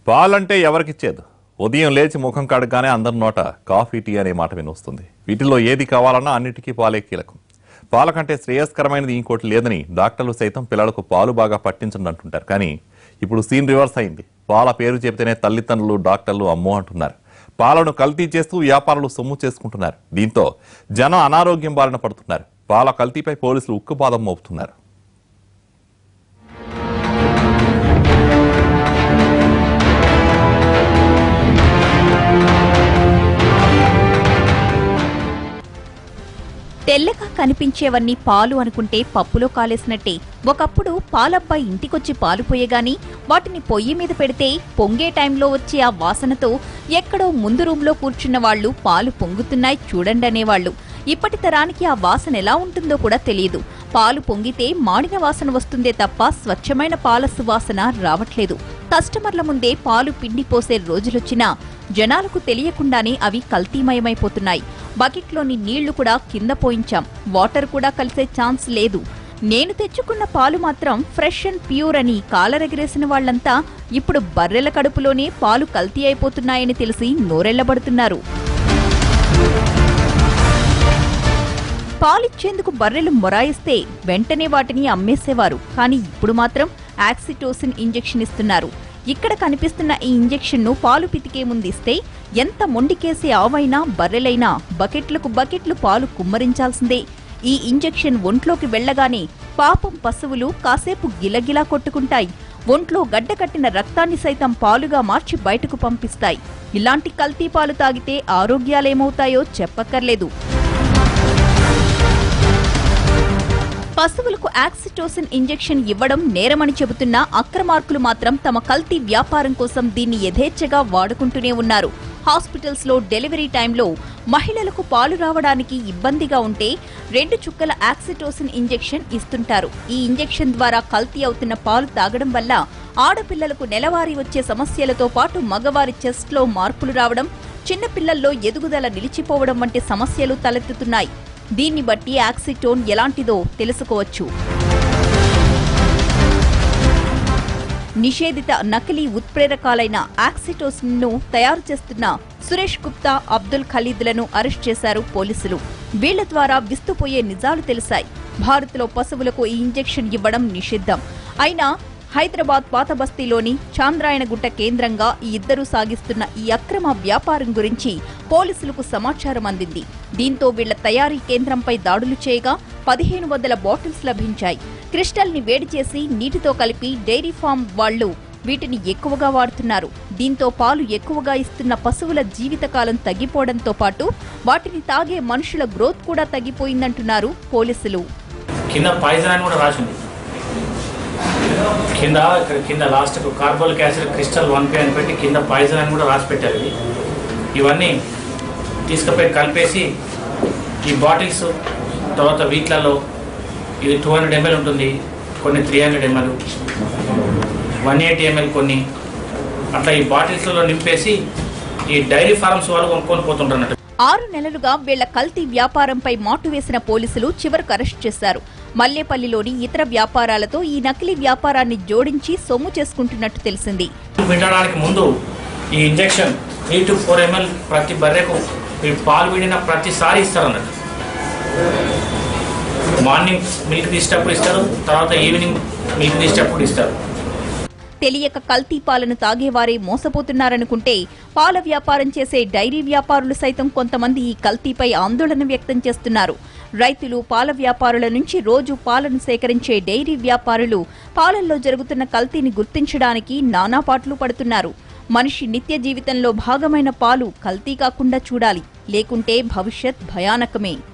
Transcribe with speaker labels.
Speaker 1: పాలంటే ఎవరికిచ్చేది ఉదయం లేచి ముఖం కడగానే అందరి నోట కాఫీ టీ అనే మాట వినొస్తుంది వీటిలో ఏది కావాలన్నా అన్నిటికీ పాలే కీలకం పాల కంటే శ్రేయస్కరమైనది ఇంకోటి లేదని డాక్టర్లు సైతం పిల్లలకు పాలు బాగా పట్టించండి అంటుంటారు కానీ ఇప్పుడు సీన్ రివర్స్ అయింది పాల పేరు చెబితేనే తల్లిదండ్రులు డాక్టర్లు అమ్మో అంటున్నారు పాలను కల్తీ చేస్తూ వ్యాపారులు సొమ్ము చేసుకుంటున్నారు దీంతో జనం అనారోగ్యం బారిన పడుతున్నారు పాల కల్తీపై పోలీసులు ఉక్కుపాదం మోపుతున్నారు
Speaker 2: తెల్లగా కనిపించేవన్నీ పాలు అనుకుంటే పప్పులో కాలేసినట్టే ఒకప్పుడు పాలబ్బాయి ఇంటికొచ్చి పాలు పోయగాని వాటిని పొయ్యి మీద పెడితే పొంగే టైంలో వచ్చే ఆ వాసనతో ఎక్కడో ముందు రూంలో కూర్చున్న వాళ్ళు పాలు పొంగుతున్నాయి చూడండి అనేవాళ్ళు ఇప్పటి తరానికి ఆ వాసన ఎలా ఉంటుందో కూడా తెలియదు పాలు పొంగితే మాడిన వాసన వస్తుందే తప్ప స్వచ్ఛమైన పాల సువాసన రావట్లేదు కస్టమర్ల ముందే పాలు పిండి పోసే రోజులొచ్చినా జనాలకు తెలియకుండానే అవి కల్తీమయమైపోతున్నాయి బకెట్లోని నీళ్లు కూడా కింద పోయించాం వాటర్ కూడా కలిసే ఛాన్స్ లేదు నేను తెచ్చుకున్న పాలు మాత్రం ఫ్రెష్ అండ్ ప్యూర్ అని కాలరెగరేసిన వాళ్లంతా ఇప్పుడు బర్రెల కడుపులోనే పాలు కల్తీ అయిపోతున్నాయని తెలిసి నోరెళ్లబడుతున్నారు పాలిచ్చేందుకు బర్రెలు మొరాయిస్తే వెంటనే వాటిని అమ్మేసేవారు కానీ ఇప్పుడు మాత్రం యాక్సిటోసిన్ ఇంజెక్షన్ ఇస్తున్నారు ఇక్కడ కనిపిస్తున్న ఈ ఇంజెక్షన్ ను పాలు పితికే ముందు ఇస్తే ఎంత మొండికేసే ఆవైనా బర్రెలైనా బకెట్లకు బకెట్లు పాలు కుమ్మరించాల్సిందే ఈ ఇంజెక్షన్ ఒంట్లోకి వెళ్ళగానే పాపం పశువులు కాసేపు గిలగిలా కొట్టుకుంటాయి ఒంట్లో గడ్డకట్టిన రక్తాన్ని సైతం పాలుగా మార్చి బయటకు పంపిస్తాయి ఇలాంటి కల్తీ పాలు తాగితే ఆరోగ్యాలేమవుతాయో చెప్పక్కర్లేదు పశువులకు యాక్సిటోసిన్ ఇంజెక్షన్ ఇవ్వడం నేరమని చెబుతున్న అక్రమార్కులు మాత్రం తమ కల్తీ వ్యాపారం కోసం దీన్ని యథేచ్ఛగా వాడుకుంటూనే ఉన్నారు హాస్పిటల్స్ లో డెలివరీ టైంలో మహిళలకు పాలు రావడానికి ఇబ్బందిగా ఉంటే రెండు చుక్కల యాక్సిటోసిన్ ఇంజెక్షన్ ఇస్తుంటారు ఈ ఇంజెక్షన్ ద్వారా కల్తీ అవుతున్న పాలు తాగడం వల్ల ఆడపిల్లలకు నెలవారీ వచ్చే సమస్యలతో పాటు మగవారి చెస్ట్ లో మార్పులు రావడం చిన్నపిల్లల్లో ఎదుగుదల నిలిచిపోవడం వంటి సమస్యలు తలెత్తుతున్నాయి దీన్ని బట్టి యాక్సిటోన్ ఎలాంటిదో తెలుసుకోవచ్చు నిషేధిత నకిలీ ఉత్ప్రేరకాలైన యాక్సిటోసిన్ ను తయారు చేస్తున్న సురేష్ గుప్తా అబ్దుల్ ఖలీద్లను అరెస్ట్ చేశారు పోలీసులు వీళ్ల ద్వారా విస్తుపోయే నిజాలు తెలిసాయి భారత్లో పశువులకు ఈ ఇంజెక్షన్ ఇవ్వడం నిషిద్ధం అయినా హైదరాబాద్ పాత బస్తీలోని చాంద్రాయణగుట్ట కేంద్రంగా ఈ ఇద్దరూ సాగిస్తున్న ఈ అక్రమ వ్యాపారం గురించి పోలీసులకు సమాచారం అందింది దీంతో వీళ్ల తయారీ కేంద్రంపై దాడులు చేయగా పదిహేను వందల బాటిల్స్ లభించాయి క్రిస్టల్ ని వేడి చేసి నీటితో కలిపి డైరీ ఫామ్ వాళ్లు వీటిని ఎక్కువగా వాడుతున్నారు దీంతో పాలు ఎక్కువగా ఇస్తున్న పశువుల జీవితకాలం తగ్గిపోవడంతో పాటు వాటిని తాగే మనుషుల గ్రోత్ కూడా తగ్గిపోయిందంటున్నారు పోలీసులు
Speaker 3: కింద పాయిజన్ అని కూడా రాసింది కింద ఇక్కడ కింద last carbolic acid crystal one పే అని పెట్టి కింద పాయిజన్ అని కూడా రాసి పెట్టారు ఇవి ఇవన్నీ తీసుకుపోయి కలిపేసి ఈ బాటిల్స్ తర్వాత వీటిలలో ఇది టూ హండ్రెడ్ ఎంఎల్ ఉంటుంది కొన్ని three hundred ML one eighty ML కొన్ని అట్లా ఈ బాటిల్స్లో నింపేసి ఈ డైరీ ఫార్మ్స్ వాళ్ళు కొనుక్కొని పోతుంటారు అన్నట్టు
Speaker 2: ఆరు నెలలుగా వీళ్ల కల్తీ వ్యాపారంపై మాటు వేసిన పోలీసులు చివరకు అరెస్ట్ చేశారు మల్లేపల్లిలోని ఇతర వ్యాపారాలతో ఈ నకిలీ వ్యాపారాన్ని జోడించి సొమ్ము చేసుకుంటున్నట్టు తెలిసింది
Speaker 3: వినడానికి ముందు ఈ injection three to four ML ప్రతి బర్రెకు ఈ పాలు విడిన ప్రతిసారి ఇస్తారు అన్నట్టు మార్నింగ్ మిల్క్ తీసేటప్పుడు ఇస్తారు తర్వాత ఈవినింగ్ మిల్క్ తీసేటప్పుడు ఇస్తారు
Speaker 2: తెలియక కల్తీ పాలను తాగేవారే మోసపోతున్నారనుకుంటే పాల వ్యాపారం చేసే డైరీ వ్యాపారులు సైతం కొంతమంది ఈ కల్తీపై ఆందోళన వ్యక్తం చేస్తున్నారు రైతులు పాల వ్యాపారుల నుంచి రోజు పాలను సేకరించే డైరీ వ్యాపారులు పాలల్లో జరుగుతున్న కల్తీని గుర్తించడానికి నానాపాట్లు పడుతున్నారు మనిషి నిత్య జీవితంలో భాగమైన పాలు కల్తీ కాకుండా చూడాలి లేకుంటే భవిష్యత్ భయానకమే